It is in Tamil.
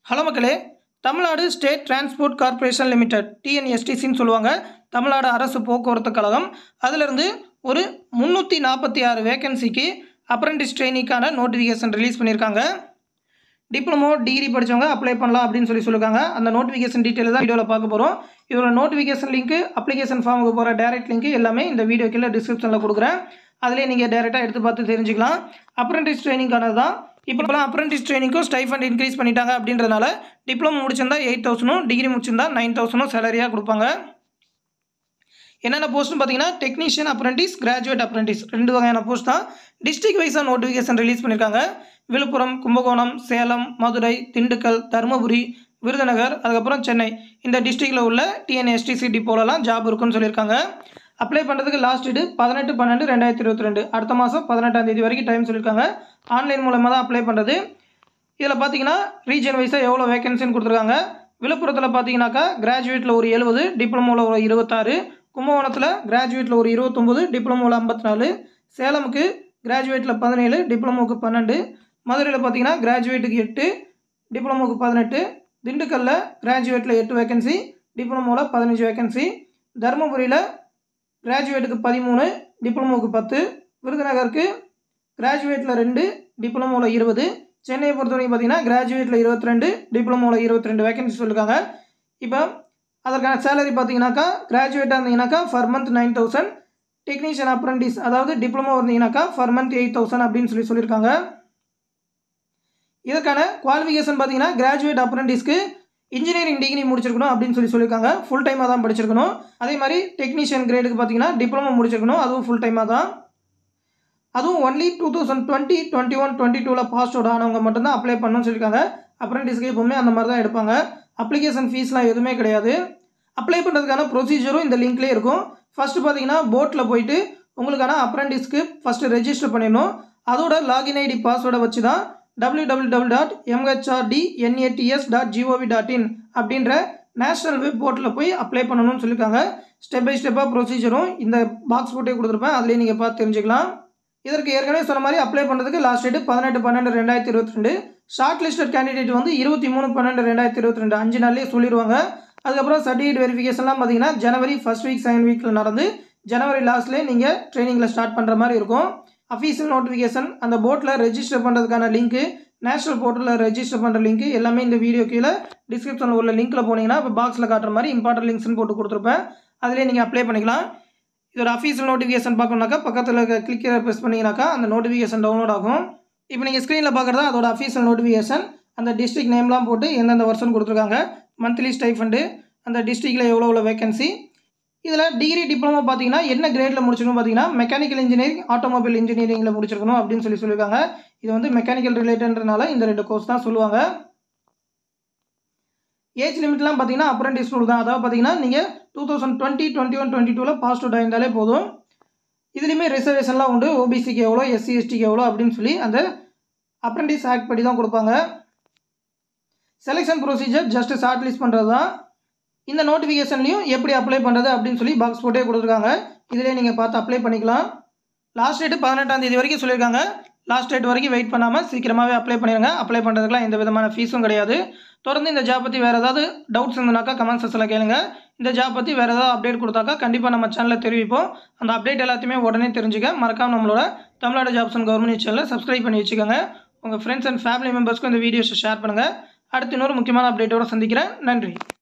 ஹலோ மக்களே Tamil Nadu state transport corporation limited டிஎன்எஸ்டிசின்னு சொல்லுவாங்க தமிழ்நாடு அரசு போக்குவரத்து கழகம் அதிலிருந்து ஒரு முந்நூற்றி நாற்பத்தி ஆறு வேகன்சிக்கு அப்ரெண்டிஸ் ட்ரெயினிக்கான நோட்டிஃபிகேஷன் ரிலீஸ் பண்ணியிருக்காங்க டிப்ளமோ டிகிரி படித்தவங்க அப்ளை பண்ணலாம் அப்படின்னு சொல்லி சொல்லியிருக்காங்க அந்த நோட்டிஃபிகேஷன் டீட்டெயில் தான் வீடியோவில் பார்க்க போகிறோம் இதோட நோட்டிஃபிகேஷன் லிங்க்கு அப்ளிகேஷன் ஃபார்முக்கு போகிற டேரக்ட் லிங்க் எல்லாமே இந்த வீடியோ கீழே டிஸ்கிரிப்ஷனில் கொடுக்குறேன் அதிலே நீங்கள் டேரெக்டாக எடுத்து பார்த்து தெரிஞ்சுக்கலாம் அப்ரெண்டிஸ் ட்ரைனிங்கானது தான் இப்போலாம் அப்ரெண்டிஸ் ட்ரைனிங்க்கும் ஸ்டைஃபண்ட் இன்க்ரீஸ் பண்ணிட்டாங்க அப்படின்றதுனால டிப்ளமோ முடிச்சிருந்தா எயிட் தௌசண்டும் டிகிரி முடிச்சிருந்தா நைன் தௌசண்டும் சேலரியாக கொடுப்பாங்க என்னென்ன போஸ்ட்னு பார்த்தீங்கன்னா டெக்னீஷியன் அப்ரெண்டிஸ் கிராஜுவேட் அப்ரெண்டிஸ் ரெண்டு வகையான போஸ்ட் தான் டிஸ்ட்ரிக்ட் வைஸாக நோட்டிஃபிகேஷன் ரிலீஸ் பண்ணியிருக்காங்க விழுப்புரம் கும்பகோணம் சேலம் மதுரை திண்டுக்கல் தருமபுரி விருதுநகர் அதுக்கப்புறம் சென்னை இந்த டிஸ்ட்ரிக்டில் உள்ள டிஎன்எஸ்டிசி டிப்போலலாம் ஜாப் இருக்குன்னு சொல்லியிருக்காங்க அப்ளை பண்ணுறதுக்கு லாஸ்ட் டேட்டு பதினெட்டு பன்னெண்டு ரெண்டாயிரத்தி இருபத்தி ரெண்டு அடுத்த மாதம் பதினெட்டாம் தேதி வரைக்கும் டைம் சொல்லியிருக்காங்க ஆன்லைன் மூலமாக தான் அப்ளை பண்ணுறது இதில் பார்த்தீங்கன்னா ரீஜன் வைஸாக எவ்வளோ வேகன்சின்னு கொடுத்துருக்காங்க விழுப்புரத்தில் பார்த்தீங்கன்னாக்கா கிராஜுவேட்டில் ஒரு எழுபது டிப்ளமோவில் ஒரு இருபத்தாறு கும்பகோணத்தில் கிராஜுவேட்டில் ஒரு இருபத்தொம்போது டிப்ளமோவில் ஐம்பத்தி நாலு சேலமுக்கு கிராஜுவேட்டில் பதினேழு டிப்ளமோவுக்கு பன்னெண்டு மதுரையில் பார்த்தீங்கன்னா கிராஜுவேட்டுக்கு எட்டு டிப்ளமோவுக்கு பதினெட்டு திண்டுக்கல்லில் கிராஜுவேட்டில் எட்டு வேகன்சி டிப்ளமோவில் பதினஞ்சு வேகன்சி தருமபுரியில் கிராஜுவேட்டுக்கு பதிமூணு டிப்ளமோவுக்கு பத்து விருதுநகருக்கு கிராஜுவேட்டில் ரெண்டு டிப்ளமோவில் இருபது சென்னையை பொறுத்த வரைக்கும் பார்த்தீங்கன்னா கிராஜுவேட்டில் இருபத்தி ரெண்டு டிப்ளமோவில் இருபத்தி ரெண்டு வேகன்சி சொல்லியிருக்காங்க இப்போ அதற்கான சேலரி பார்த்தீங்கன்னாக்கா கிராஜுவேட்டாக இருந்தீங்கன்னாக்கா per month nine thousand technician apprentice அதாவது டிப்ளமோ இருந்தீங்கன்னாக்கா ஃபர் மந்த் எயிட் தௌசண்ட் அப்படின்னு சொல்லி சொல்லியிருக்காங்க இதற்கான குவாலிஃபிகேஷன் பார்த்தீங்கன்னா கிராஜுவேட் அப்ரண்டிஸ்க்கு இன்ஜினியரிங் டிகிரி முடிச்சிருக்கணும் அப்படின்னு சொல்லி சொல்லியிருக்காங்க ஃபுல் டைமாக தான் படிச்சிருக்கணும் அதே மாதிரி டெக்னீஷியன் கிரேடுக்கு பார்த்தீங்கன்னா டிப்ளமோ முடிச்சிருக்கணும் அதுவும் ஃபுல் டைமாக தான் அதுவும் only two thousand twenty twenty one twenty டூவில் பாஸ் அவுட் ஆனவங்க மட்டும்தான் அப்ளை பண்ணணும்னு சொல்லியிருக்காங்க அப்ரெண்டிஸ்க்கு எப்போவுமே அந்த மாதிரி தான் எடுப்பாங்க அப்ளிகேஷன் ஃபீஸ்லாம் எதுவுமே கிடையாது அப்ளை பண்ணுறதுக்கான ப்ரொசீஜரும் இந்த லிங்க்லேயே இருக்கும் ஃபஸ்ட்டு பார்த்தீங்கன்னா போட்டில் போயிட்டு உங்களுக்கான அப்ரெண்டிஸ்க்கு ஃபஸ்ட்டு ரெஜிஸ்டர் பண்ணிடணும் அதோட லாகின் ஐடி பாஸ்வேர்டை வச்சு தான் W W W dot MHRD NATS dot GOV dot in அப்படின்ற நேஷ்னல் வெப் போர்ட்டில் போய் அப்ளை பண்ணணும்னு சொல்லியிருக்காங்க ஸ்டெப் பை ஸ்டெப்பாக ப்ரொசீஜரும் இந்த பாக்ஸ் போட்டே கொடுத்துருப்பேன் அதுலேயே நீங்கள் பார்த்து தெரிஞ்சுக்கலாம் இதற்கு ஏற்கனவே சொன்ன மாதிரி அப்ளை பண்ணுறதுக்கு லாஸ்ட் டேட்டு பதினெட்டு பன்னெண்டு ரெண்டாயிரத்தி இருபத்தி ரெண்டு ஷார்ட் லிஸ்டட் கேண்டிடேட் வந்து இருபத்தி மூணு பன்னெண்டு ரெண்டாயிரத்தி இருபத்தி ரெண்டு அஞ்சு நாள்லேயே சொல்லிடுவாங்க அதுக்கப்புறம் சர்டிஃபிகேட் வெரிஃபிகேஷன்லாம் பார்த்தீங்கன்னா ஜனவரி ஃபஸ்ட் வீக் செகண்ட் வீக்கில் நடந்து ஜனவரி லாஸ்ட்லேயே நீங்கள் ட்ரைனிங்கில் ஸ்டார்ட் பண்ணுற மாதிரி இருக்கும் அஃபீஷியல் நோட்டிஃபிகேஷன் அந்த போர்ட்டில் ரெஜிஸ்டர் பண்ணுறதுக்கான லிங்க்கு நேஷனல் போர்ட்டலில் ரெஜிஸ்டர் பண்ணுற லிங்க்கு எல்லாமே இந்த வீடியோ கீழே டிஸ்கிரிப்ஷனில் உள்ள லிங்க்கில் போனீங்கன்னா இப்போ பாக்ஸில் காட்டுற மாதிரி இம்பார்ட்டன்ட் லிங்க்ஸ்னு போட்டு கொடுத்துருப்பேன் அதிலே நீங்கள் அப்ளை பண்ணிக்கலாம் இதோட அஃபீஷியல் நோட்டிஃபிகேஷன் பார்க்கணுனாக்கா பக்கத்தில் இருக்க கிளிக்கை ப்ரெஸ் பண்ணிங்கனாக்கா அந்த நோட்டிஃபிகேஷன் டவுன்லோட் ஆகும் இப்போ நீங்கள் ஸ்க்ரீனில் பார்க்குறதா அதோட அஃபீஷியல் நோட்டிஃபிகேஷன் அந்த டிஸ்ட்ரிக்ட் நேம்லாம் போட்டு எந்தெந்த வருஷன் கொடுத்துருக்காங்க மந்த்லி ஸ்டைஃபண்டு அந்த டிஸ்ட்ரிக்டில் எவ்வளோ எவ்வளோ வேகன்சி இதில் டிகிரி டிப்ளமோ பார்த்தீங்கன்னா என்ன கிரேடில் முடிச்சிருக்கணும் பார்த்தீங்கன்னா மெக்கானிக்கல் இன்ஜினியரிங் ஆட்டோமொபைல் இன்ஜினியரிங்கில் முடிச்சிருக்கணும் அப்படின்னு சொல்லி சொல்லியிருக்காங்க இது வந்து மெக்கானிக்கல் ரிலேட்டட்ன்றனால இந்த ரெண்டு கோர்ஸ் தான் சொல்லுவாங்க ஏஜ் லிமிட்லாம் பார்த்தீங்கன்னா அப்ரெண்டிஸ் ரூல் தான் அதாவது பார்த்தீங்கன்னா நீங்கள் two thousand twenty twenty one twenty டூவில் பாஸ் அவுட் ஆயிருந்தாலே போதும் இதுலேயுமே ரிசர்வேஷன்லாம் உண்டு ஓபிசிக்கு எவ்வளோ எஸ்சி எஸ்டிக்கு எவ்வளோ அப்படின்னு சொல்லி அந்த அப்ரெண்டிஸ் ஆக்ட் படி தான் கொடுப்பாங்க selection procedure just short list பண்ணுறது தான் இந்த நோட்டிஃபிகேஷன்லையும் எப்படி அப்ளை பண்ணுறது அப்படின்னு சொல்லி பாக்ஸ் போட்டே கொடுத்துருக்காங்க இதிலே நீங்கள் பார்த்து அப்ளை பண்ணிக்கலாம் லாஸ்ட் டேட்டு பதினெட்டாம் தேதி வரைக்கும் சொல்லியிருக்காங்க லாஸ்ட் டேட் வரைக்கும் வெயிட் பண்ணாமல் சீக்கிரமாகவே அப்ளை பண்ணிடுங்க அப்ளை பண்ணுறதுக்குலாம் எந்த விதமான ஃபீஸும் கிடையாது தொடர்ந்து இந்த ஜாப் பற்றி வேறு ஏதாவது டவுட்ஸ் இருந்தனாக்கா கமெண்ட் செக்ஷனில் கேளுங்க இந்த ஜாப் பற்றி வேறு ஏதாவது அப்டேட் கொடுத்தாக்கா கண்டிப்பாக நம்ம சேனலில் தெரிவிப்போம் அந்த அப்டேட் எல்லாத்தையுமே உடனே தெரிஞ்சுக்க மறக்காம நம்மளோட தமிழ்நாடு ஜாப்ஸ் அண்ட் கவர்மெண்ட் சேனலில் சப்ஸ்கிரைப் பண்ணி வச்சுக்கோங்க உங்கள் ஃப்ரெண்ட்ஸ் அண்ட் ஃபேமிலி மெம்பர்ஸ்க்கும் இந்த வீடியோஸை ஷேர் பண்ணுங்கள் அடுத்து இன்னொரு முக்கியமான அப்டேட்டோடு சந்திக்கிறேன் நன்றி